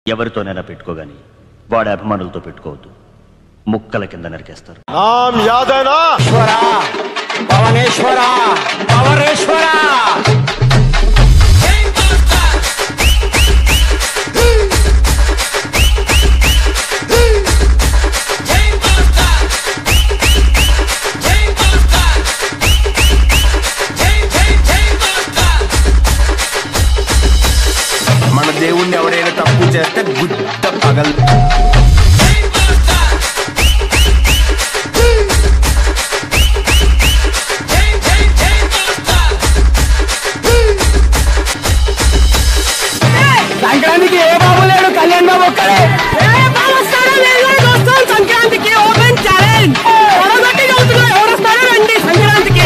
ఎవరితోనైనా పెట్టుకోగాని వాడి అభిమానులతో పెట్టుకోవద్దు ముక్కల కింద నరికేస్తారు नाम याद है ना పవనేశ్వర పవనేశ్వర మన దేవుణ్ణి ఎవరైనా తప్పు చేస్తే గుద్ద పగల్ సంక్రాంతికి ఏ బాబు లేడు కళ్యాణ్ బాబు ఒక్కడే సంక్రాంతికి ఓపెన్ ఛాలెంజ్ పొడగొట్టి చదువుతున్నా ఎవరు వస్తారో రండి సంక్రాంతికి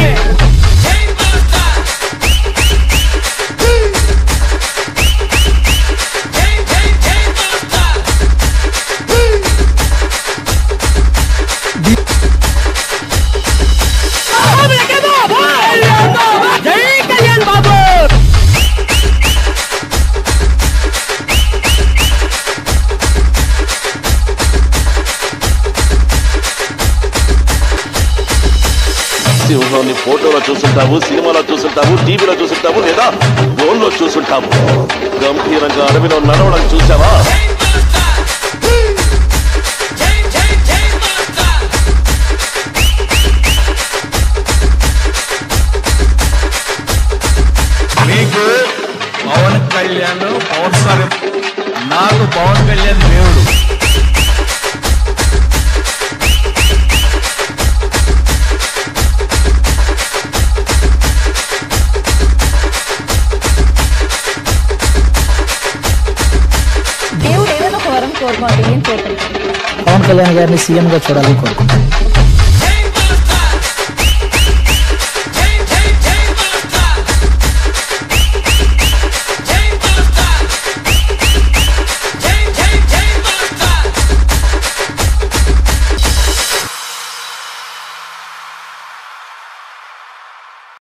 జై కళ్యాణ్ బాబు సింహంని ఫోటోలో చూసుంటావు సినిమాలో చూసుంటావు టీవీలో చూసుంటావు లేదా ఫోన్లో చూసుంటావు గంభీరంగా అడవిలో నడవడం చూసావా మీకు పవన్ కళ్యాణ్ పవర్ స్టార్ నాకు పవన్ కళ్యాణ్ దేవుడు దేవుడు ఏదైనా ఒక వరం కోరుకోండి ఏం కోరుకుంటారు పవన్ కళ్యాణ్ గారిని సీఎం గా చూడాలని కోరుకుంటున్నాను